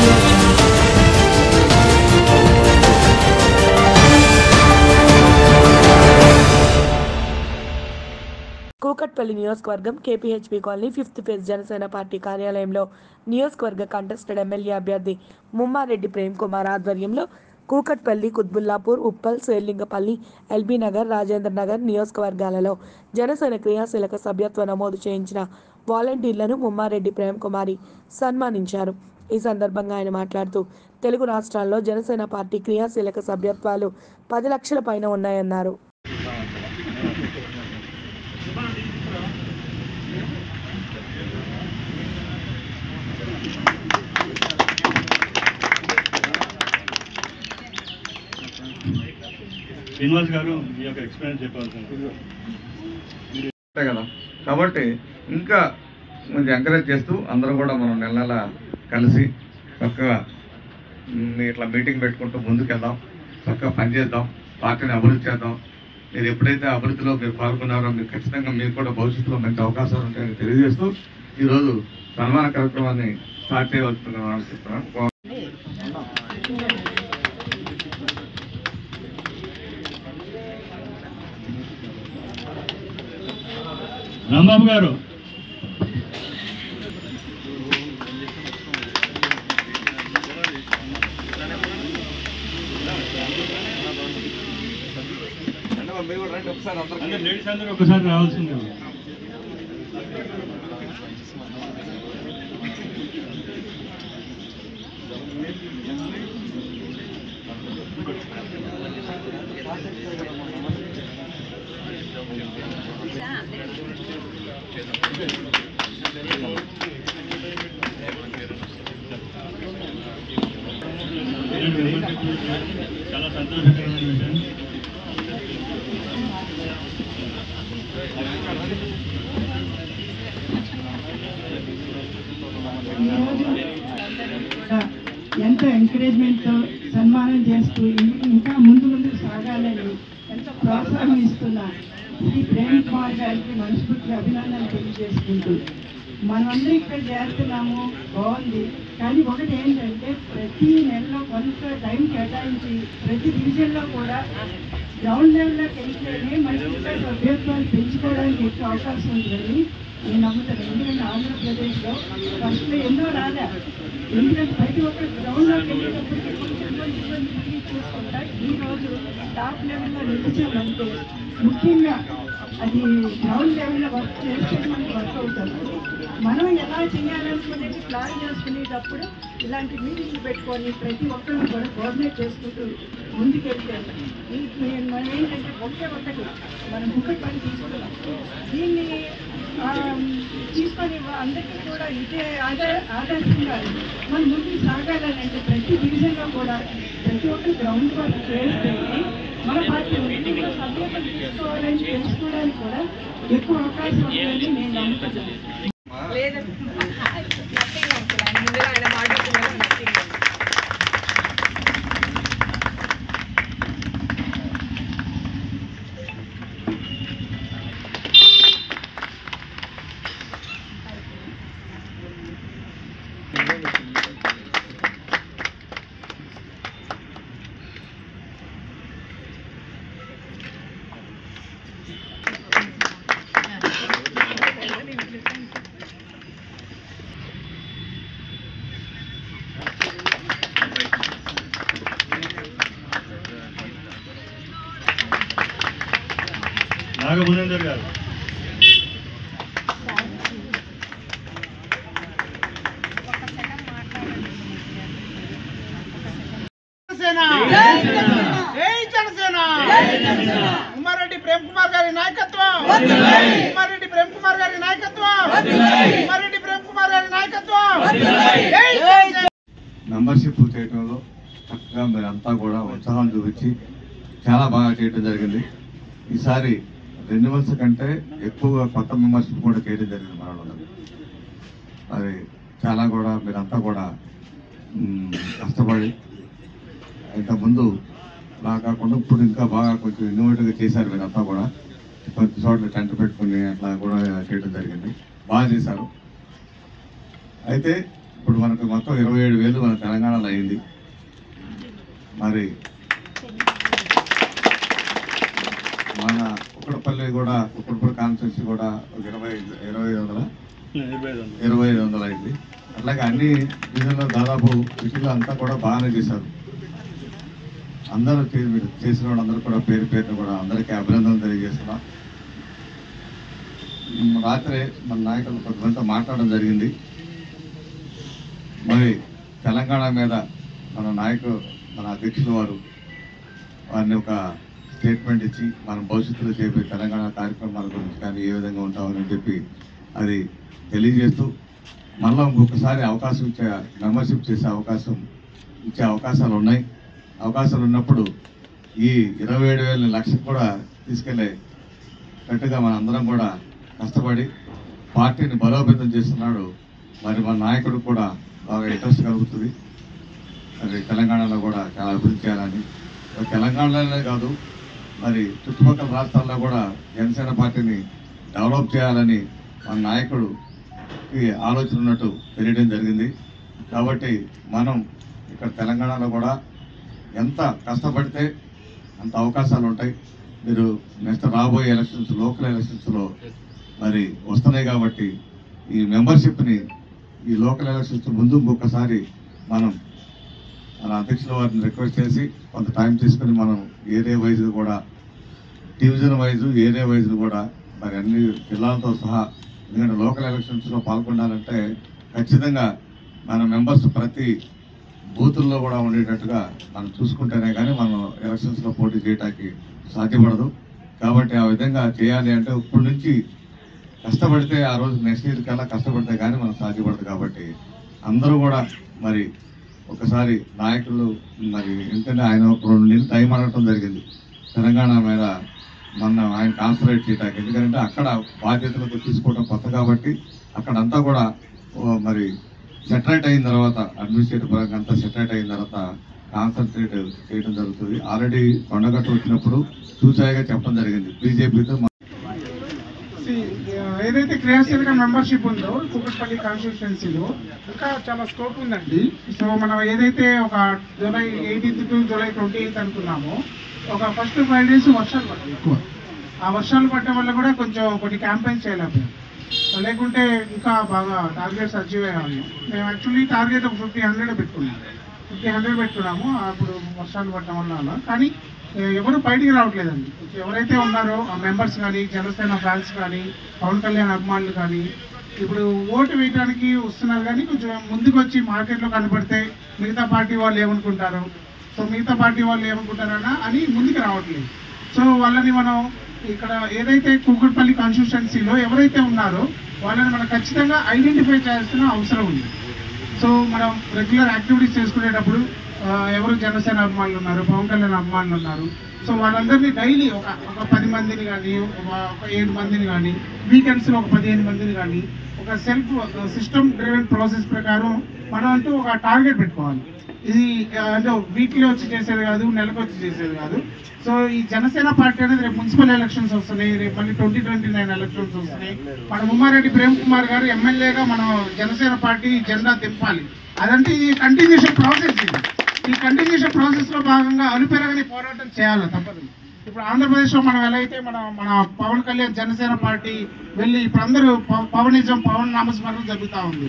audio jungle. Kukatpally నియోజకవర్గం K P H B colony fifth phase Janasena party కార్యాలయంలో నియోజకవర్గ కంటెస్టెడ్ ఎమ్మెల్యే అభ్యర్థి ముమ్మారెడ్డి ప్రేమ్ కుమార్ ఆధ్వర్యంలో కూకట్పల్లి కుత్బుల్లాపూర్ ఉప్పల్ శేర్లింగపల్లి ఎల్బీ నగర్ రాజేంద్ర నగర్ నియోజకవర్గాలలో జనసేన క్రియాశీలక సభ్యత్వ నమోదు చేయించిన వాలంటీర్లను ముమ్మారెడ్డి ప్రేమ్ కుమారి సన్మానించారు ఈ సందర్భంగా ఆయన మాట్లాడుతూ తెలుగు రాష్ట్రాల్లో జనసేన పార్టీ క్రియాశీలక సభ్యత్వాలు పది లక్షల పైన ఉన్నాయన్నారు శ్రీనివాస్ గారు మీ యొక్క ఎక్స్పీరియన్స్ చెప్పాల్సింది అంతే కదా కాబట్టి ఇంకా కొంచెం ఎంకరేజ్ చేస్తూ అందరూ కూడా మనం నెల నెల కలిసి చక్కగా ఉమ్, ఇట్లా మీటింగ్ పెట్టుకుంటూ ముందుకెళ్దాం చక్కగా పనిచేద్దాం పార్టీని అభివృద్ధి చేద్దాం మీరు ఎప్పుడైతే అభివృద్ధిలో మీరు పాల్గొన్నారో మీకు ఖచ్చితంగా మీకు కూడా భవిష్యత్తులో మంచి అవకాశాలు ఉంటాయని తెలియజేస్తూ ఈరోజు సన్మాన కార్యక్రమాన్ని స్టార్ట్ చేయవలసిందని అనుకుంటున్నాను రాంబాబు గారు అంటే లేడీస్ అందరూ ఒకసారి రావాల్సిందే చాలా సంతోషకరమైన విషయం కూడా ఎంతో ఎంకరేజ్మెంట్తో సన్మానం చేస్తూ ఇం- ఇంకా ముందు ముందు సాగాలని ఎంతో ప్రోత్సాహం ఇస్తున్న శ్రీ ప్రేమ్ కుమార్ గారికి మనస్ఫూర్తిగా అభినందనలు తెలియజేసుకుంటూ మనమందరం ఇక్కడ చేరుతున్నాము బాగుంది కానీ ఒకటి ఏంటంటే ప్రతి నెలలో కొంత టైం కేటాయించి ప్రతి డివిజన్లో కూడా గ్రౌండ్ లెవెల్లోకి వెళ్తేనే మనకి ఇంకా సభ్యత్వాన్ని పెంచుకోవడానికి ఎక్కువ అవకాశం ఉందని నేను నమ్ముతాను ఎందుకంటే ఆంధ్రప్రదేశ్లో ఫస్ట్ ఎన్నో రాలే ఎందుకంటే ప్రతి ఒక్క గ్రౌండ్లోకి వెళ్ళేటప్పుడు కొంచెం ఇబ్బంది ఇబ్బంది పడి చూసుకుంటా ఈ రోజు టాప్ లెవెల్లో నిలిచామంటే ముఖ్యంగా అది గ్రౌండ్ లెవెల్లో వర్క్ చేస్తే మనకి వర్క్ అవుతుంది మనం ఎలా చేయాలనుకునేది ప్లాన్ చేసుకునేటప్పుడు ఇలాంటి మీటింగ్లు పెట్టుకొని ప్రతి ఒక్కరిని కూడా కోఆర్డినేట్ చేసుకుంటూ ముందుకెళ్తే ఈ- ఈ- మనం ఏంటంటే ఒకే ఒకటి మనం ముక్కటి పని తీసుకున్నాం దీన్ని ఆ, తీసుకొని అందరికీ కూడా ఇదే ఆధార ఆదర్శంగా మనం ముందుకు సాగాలని అంటే ప్రతి డివిజన్లో కూడా ప్రతి ఒక్కరు గ్రౌండ్ వర్క్ చేస్తేనే మన పార్టీ మీటింగ్లో సభ్యతలు తీసుకోవాలని తెలుసుకోవడానికి కూడా ఎక్కువ అవకాశం ఉంటుందని నేను నమ్ముతున్నాను నాగమునేందర్ గారు జనసేన జై జనసేన ఉమ్మారెడ్డి ప్రేమ్ కుమార్ గారి నాయకత్వం ఉమ్మారెడ్డి ప్రేమ్ కుమార్ గారి నాయకత్వం ఉమ్మారెడ్డి ప్రేమ్ కుమార్ గారి నాయకత్వం జై జనసేన మెంబర్షిప్ చేయడంలో చక్కగా మీరంతా కూడా ఉత్సాహం చూపించి చాలా బాగా చేయడం జరిగింది ఈసారి రెన్యువల్స్ కంటే ఎక్కువ కొత్త మెంబర్షిప్ కూడా చేయడం జరిగింది మన వాళ్ళకి అది చాలా కూడా మీరంతా కూడా మ్, కష్టపడి ఇంతకుముందు అలా కాకుండా ఇప్పుడు ఇంకా బాగా కొంచెం ఇన్నోవేటివ్గా చేశారు మీరంతా కూడా కొద్ది చోట్ల టెంట్ పెట్టుకుని అట్లా కూడా చేయడం జరిగింది బాగా చేశారు అయితే ఇప్పుడు మనకు మొత్తం ఇరవై ఏడు వేలు మన తెలంగాణలో అయింది మరి మన కుక్కడపల్లి కూడా కుక్కడపల్లి కాన్స్టిట్యూన్సీ కూడా ఒక ఇరవై ఇరవై ఐదు వందల ఇరవై ఐదు వందలు. ఇరవై ఐదు వందలు అయింది అట్లాగే అన్ని డివిజన్లో దాదాపు సిటీలో అంతా కూడా బాగానే చేశారు అందరూ చే- మీరు చేసిన వాళ్ళందరూ కూడా పేరు పేరున కూడా అందరికీ అభినందనలు తెలియజేస్తున్నాం ఉమ్, రాత్రి మన నాయకులు కొంతమందితో మాట్లాడడం జరిగింది మరి తెలంగాణ మీద మన నాయకులు మన అధ్యక్షులు వారు వారిని ఒక స్టేట్మెంట్ ఇచ్చి మనం భవిష్యత్తులో చేపే తెలంగాణ కార్యక్రమాల గురించి కానీ ఏ విధంగా ఉంటామని చెప్పి అది తెలియజేస్తూ మళ్ళీ ఇంకొకసారి అవకాశం ఇచ్చే మెంబర్షిప్ చేసే అవకాశం ఇచ్చే అవకాశాలు ఉన్నాయి అవకాశాలు ఉన్నప్పుడు ఈ ఇరవై ఏడు వేల లక్షకు కూడా తీసుకెళ్లే కట్టుగా మన అందరం కూడా కష్టపడి పార్టీని బలోపేతం చేస్తున్నాడు మరి మన నాయకుడు కూడా బాగా ఇంట్రెస్ట్ కలుగుతుంది మరి తెలంగాణలో కూడా చాలా అభివృద్ధి చేయాలని మరి తెలంగాణలోనే కాదు మరి చుట్టుపక్కల రాష్ట్రాల్లో కూడా జనసేన పార్టీని డెవలప్ చేయాలని మన నాయకుడుకి ఆలోచన ఉన్నట్టు తెలియడం జరిగింది కాబట్టి మనం ఇక్కడ తెలంగాణలో కూడా ఎంత కష్టపడితే అంత అవకాశాలు ఉంటాయి మీరు నెక్స్ట్ రాబోయే ఎలక్షన్స్ లోకల్ ఎలక్షన్స్లో మరి వస్తున్నాయి కాబట్టి ఈ మెంబర్షిప్ని ఈ లోకల్ ఎలక్షన్స్ ముందు ఇంకొకసారి మనం మన అధ్యక్షుల వారిని రిక్వెస్ట్ చేసి కొంత టైం తీసుకొని మనం ఏరియా వైజ్ కూడా డివిజన్ వైజ్ ఏరియా వైజ్ కూడా మరి అన్ని జిల్లాలతో సహా ఎందుకంటే లోకల్ ఎలక్షన్స్లో పాల్గొనాలంటే ఖచ్చితంగా మన మెంబర్స్ ప్రతి బూతుల్లో కూడా ఉండేటట్టుగా మనం చూసుకుంటేనే కానీ మనం ఎలక్షన్స్లో పోటీ చేయడానికి సాధ్యపడదు కాబట్టి ఆ విధంగా చేయాలి అంటే ఇప్పటి నుంచి కష్టపడితే ఆ రోజు నెక్స్ట్ ఇయర్ కల్లా కష్టపడితే కానీ మనకు సాధ్యపడదు కాబట్టి అందరూ కూడా మరి ఒకసారి నాయకులు మరి ఎందుకంటే ఆయన ఒక రెండు నెలలు టైం అడగటం జరిగింది తెలంగాణ మీద మొన్న ఆయన కాన్సన్ట్రేట్ చేయడానికి ఎందుకంటే అక్కడ బాధ్యతలకు తీసుకోవడం కొత్త కాబట్టి అక్కడంతా కూడా ఓ మరి సెటరేట్ అయిన తర్వాత అడ్మినిస్ట్రేటివ్ పరంగా అంతా సెటరేట్ అయిన తర్వాత కాన్సన్ట్రేట్ చేయడం జరుగుతుంది ఆల్రెడీ కొండగట్టు వచ్చినప్పుడు చూసాయిగా చెప్పడం జరిగింది బీజేపీతో See, ఏదైతే క్రియాశీలక మెంబర్షిప్ ఉందో కూకట్పల్లి కాన్స్టిట్యున్సీలో ఇంకా చాలా స్కోప్ ఉందండి సో మనం ఏదైతే ఒక July eighteenth to July twenty eighth అనుకున్నామో ఒక ఫస్ట్ ఫైవ్ డేస్ వర్షాలు పడ్డాయి ఎక్కువ ఆ వర్షాలు పడటం వల్ల కూడా కొంచెం కొన్ని క్యాంపెయిన్స్ చేయలేకపోయాం లేకుంటే ఇంకా బాగా టార్గెట్స్ అచీవ్ అయ్యాము మేము యాక్చువల్లీ టార్గెట్ ఒక ఫిఫ్టీ హండ్రెడ్ పెట్టుకున్నాం ఫిఫ్టీ హండ్రెడ్ పెట్టుకున్నాము అప్పుడు వర్షాలు పడటం వల్ల అలా కానీ ఏ, ఎవరు బయటికి రావట్లేదండి ఎవరైతే ఉన్నారో ఆ మెంబర్స్ కానీ జనసేన ఫ్యాన్స్ కానీ పవన్ కళ్యాణ్ అభిమానులు కానీ ఇప్పుడు ఓటు వేయడానికి వస్తున్నారు కానీ కొంచెం ముందుకు వచ్చి మార్కెట్లో కనపడితే మిగతా పార్టీ వాళ్ళు ఏమనుకుంటారు సో మిగతా పార్టీ వాళ్ళు ఏమనుకుంటారన్నా అని ముందుకు రావట్లేదు సో వాళ్ళని మనం ఇక్కడ ఏదైతే కూకట్పల్లి కాన్స్టిట్యున్సీలో ఎవరైతే ఉన్నారో వాళ్ళని మనం ఖచ్చితంగా ఐడెంటిఫై చేయాల్సిన అవసరం ఉంది సో మనం రెగ్యులర్ యాక్టివిటీస్ చేసుకునేటప్పుడు ఆ, ఎవరు జనసేన అభిమానులు ఉన్నారు పవన్ కళ్యాణ్ అభిమానులు ఉన్నారు సో వాళ్ళందరినీ డైలీ ఒక ఒక పది మందిని కానీ ఒక ఒక ఏడు మందిని కానీ వీకెండ్స్లో ఒక పదిహేను మందిని కానీ ఒక సెల్ఫ్ సిస్టమ్ డ్రివెన్ ప్రాసెస్ ప్రకారం మనం అంటూ ఒక టార్గెట్ పెట్టుకోవాలి ఇది ఆ, అంటే వీక్లీ వచ్చి చేసేది కాదు నెలకు వచ్చి చేసేది కాదు సో ఈ జనసేన పార్టీ అనేది రేపు మున్సిపల్ ఎలక్షన్స్ వస్తున్నాయి రేపు మళ్ళీ ట్వంటీ ట్వంటీ నైన్ ఎలక్షన్స్ వస్తున్నాయి మన ఉమ్మారెడ్డి ప్రేమ్ కుమార్ గారు ఎమ్మెల్యేగా మనం జనసేన పార్టీ జెండా తిప్పాలి అదంటే ఈ కంటిన్యూషన్ ప్రాసెస్ ఇది ఈ కంటిన్యూషన్ ప్రాసెస్ లో భాగంగా అలుపెరగని పోరాటం చేయాలి తప్పదు ఇప్పుడు ఆంధ్రప్రదేశ్ లో మనం ఎలా అయితే మన మన పవన్ కళ్యాణ్ జనసేన పార్టీ వెళ్ళి ఇప్పుడు అందరూ పవ- పవనిజం పవన్ నామస్మరణ జరుగుతూ ఉంది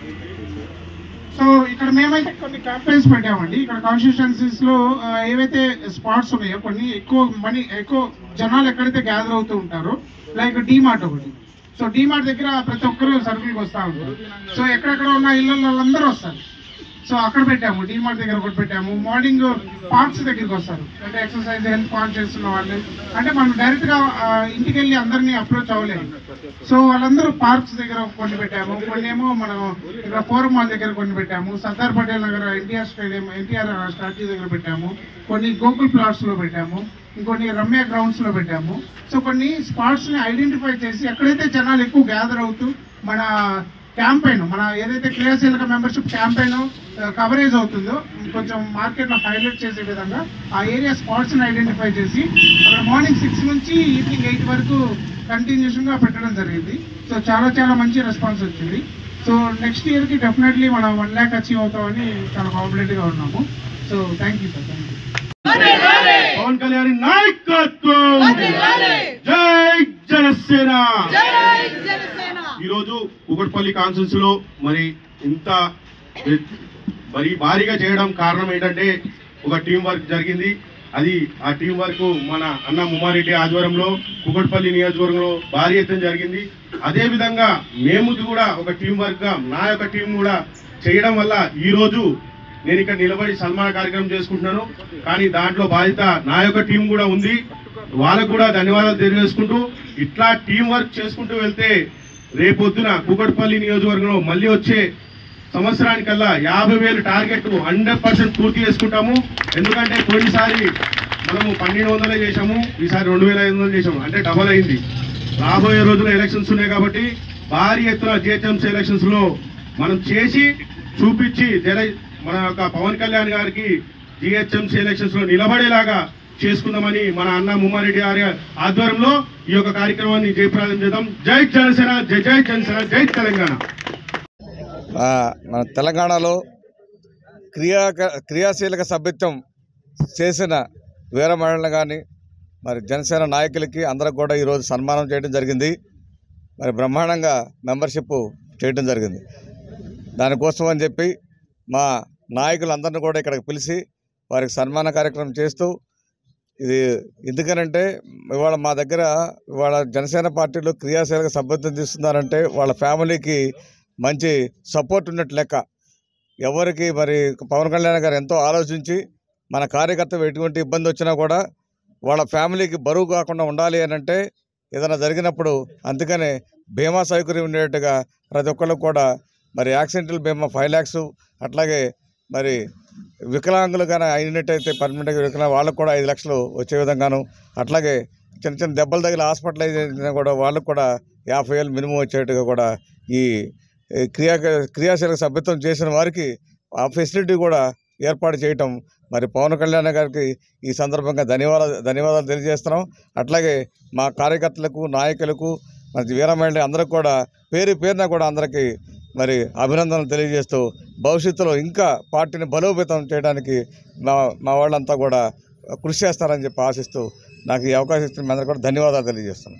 సో ఇక్కడ మేమైతే కొన్ని క్యాంపెయిన్స్ పెట్టామండి ఇక్కడ కాన్స్టిట్యున్సీస్ లో ఆ, ఏవైతే స్పాట్స్ ఉన్నాయో కొన్ని ఎక్కువ మనీ ఎక్కువ జనాలు ఎక్కడైతే గ్యాదర్ అవుతూ ఉంటారో లైక్ డీమార్ట్ ఒకటి సో డీమార్ట్ దగ్గర ప్రతి ఒక్కరు సర్కిల్కి వస్తూ ఉంటారు సో ఎక్కడెక్కడ ఉన్న ఇళ్ళల్లో వాళ్ళందరూ వస్తారు సో అక్కడ పెట్టాము డీమార్ట్ దగ్గర ఒకటి పెట్టాము మార్నింగ్ పార్క్స్ దగ్గరికి వస్తారు అంటే ఎక్సర్సైజ్ హెల్త్ పార్క్ చేస్తున్న వాళ్ళు అంటే మనం డైరెక్ట్ గా ఆ, ఇంటికి వెళ్ళి అందరినీ అప్రోచ్ అవ్వలేము సో వాళ్ళందరూ పార్క్స్ దగ్గర కొన్ని పెట్టాము కొన్ని ఏమో మనం ఇక్కడ ఫోరం మాల్ దగ్గర కొన్ని పెట్టాము సర్దార్ పటేల్ నగర్ ఎన్టీఆర్ స్టేడియం ఎన్టీఆర్ స్టాచ్యూ దగ్గర పెట్టాము కొన్ని గోకుల్ ప్లాట్స్ లో పెట్టాము ఇంకొన్ని రమ్య గ్రౌండ్స్ లో పెట్టాము సో కొన్ని స్పాట్స్ ని ఐడెంటిఫై చేసి ఎక్కడైతే జనాలు ఎక్కువ గ్యాదర్ అవుతూ మన క్యాంపెయిన్ మన ఏదైతే క్రియాశీలక మెంబర్షిప్ క్యాంపెయిన్ కవరేజ్ అవుతుందో కొంచెం మార్కెట్ లో హైలైట్ చేసే విధంగా ఆ ఏరియా స్పాట్స్ ని ఐడెంటిఫై చేసి అక్కడ మార్నింగ్ సిక్స్ నుంచి ఈవినింగ్ ఎయిట్ వరకు కంటిన్యూషన్ గా పెట్టడం జరిగింది సో చాలా చాలా మంచి రెస్పాన్స్ వచ్చింది సో నెక్స్ట్ ఇయర్కి డెఫినెట్లీ మనం వన్ ల్యాక్ అచీవ్ అవుతామని చాలా కాన్ఫిడెంట్గా ఉన్నాము so thank you sir thank you Pawan Kalyan నాయకత్వం జై జనసేన ఈరోజు కుకట్పల్లి కాన్సెన్స్ లో మరి ఇంత మరి భారీగా చేయడం కారణం ఏంటంటే ఒక టీం వర్క్ జరిగింది అది ఆ టీం వర్క్ మన అన్న ముమ్మారెడ్డి ఆధ్వర్యంలో కుకట్పల్లి నియోజకవర్గంలో భారీ ఎత్తున జరిగింది అదే విధంగా మేము కూడా ఒక టీం వర్క్ గా నా యొక్క టీం కూడా చేయడం వల్ల ఈ రోజు నేను ఇక్కడ నిలబడి సన్మాన కార్యక్రమం చేసుకుంటున్నాను కానీ దాంట్లో బాధ్యత నా యొక్క టీం కూడా ఉంది వాళ్ళకు కూడా ధన్యవాదాలు తెలియజేసుకుంటూ ఇట్లా టీం వర్క్ చేసుకుంటూ వెళ్తే రేపొద్దున కూకట్పల్లి నియోజకవర్గంలో మళ్ళీ వచ్చే సంవత్సరానికల్లా యాభై వేలు టార్గెట్ హండ్రెడ్ పర్సెంట్ పూర్తి చేసుకుంటాము ఎందుకంటే పోయినసారి మనము పన్నెండు వందలే చేశాము ఈసారి రెండు వేల ఐదు వందలు చేశాము అంటే డబల్ అయింది రాబోయే రోజుల్లో ఎలక్షన్స్ ఉన్నాయి కాబట్టి భారీ ఎత్తున జిహెచ్ఎంసీ ఎలక్షన్స్ లో మనం చేసి చూపించి జన మన యొక్క పవన్ కళ్యాణ్ గారికి జిహెచ్ఎంసీ ఎలక్షన్స్ లో నిలబడేలాగా చేసుకుందామని మన అన్న ముమ్మారెడ్డి గారి ఆధ్వర్యంలో ఈ యొక్క కార్యక్రమాన్ని జయప్రదం చేద్దాం జై జనసేన జై జై జనసేన జై తెలంగాణ ఆ, మన తెలంగాణలో క్రియా క్రియాశీలక సభ్యత్వం చేసిన వీర మహిళలు కానీ మరి జనసేన నాయకులకి అందరికి కూడా ఈరోజు సన్మానం చేయడం జరిగింది మరి బ్రహ్మాండంగా మెంబర్షిప్ చేయడం జరిగింది దానికోసం అని చెప్పి మా నాయకులందరినీ కూడా ఇక్కడికి పిలిచి వారికి సన్మాన కార్యక్రమం చేస్తూ ఇది ఎందుకనంటే ఇవాళ మా దగ్గర ఇవాళ జనసేన పార్టీలో క్రియాశీలక సభ్యత్వం తీస్తున్నారంటే వాళ్ళ ఫ్యామిలీకి మంచి సపోర్ట్ ఉన్నట్టు లెక్క ఎవరికి మరి పవన్ కళ్యాణ్ గారు ఎంతో ఆలోచించి మన కార్యకర్త ఎటువంటి ఇబ్బంది వచ్చినా కూడా వాళ్ళ ఫ్యామిలీకి బరువు కాకుండా ఉండాలి అని అంటే ఏదైనా జరిగినప్పుడు అందుకనే బీమా సౌకర్యం ఉండేట్టుగా ప్రతి ఒక్కరికి కూడా మరి యాక్సిడెంటల్ బీమా ఫైవ్ ల్యాక్స్ అట్లాగే మరి వికలాంగులు కానీ అయినట్టయితే పర్మనెంట్గా వికలాంగ వాళ్ళకు కూడా ఐదు లక్షలు వచ్చే విధంగాను అట్లాగే చిన్న చిన్న దెబ్బలు తగిలి హాస్పిటలైజ్ అయినా కూడా వాళ్ళకు కూడా యాభై వేలు మినిమం వచ్చేట్టుగా కూడా ఈ ఈ క్రియా క్రియాశీలక సభ్యత్వం చేసిన వారికి ఆ ఫెసిలిటీ కూడా ఏర్పాటు చేయటం మరి పవన్ కళ్యాణ్ గారికి ఈ సందర్భంగా ధన్యవాదాలు ధన్యవాదాలు తెలియజేస్తున్నాం అట్లాగే మా కార్యకర్తలకు నాయకులకు మరి వీరమహిళ అందరికి కూడా పేరు పేరున కూడా అందరికీ మరి అభినందనలు తెలియజేస్తూ భవిష్యత్తులో ఇంకా పార్టీని బలోపేతం చేయడానికి మా మా వాళ్ళంతా కూడా కృషి చేస్తారని చెప్పి ఆశిస్తూ నాకు ఈ అవకాశం ఇస్తున్న మీ అందరికీ కూడా ధన్యవాదాలు తెలియజేస్తున్నాను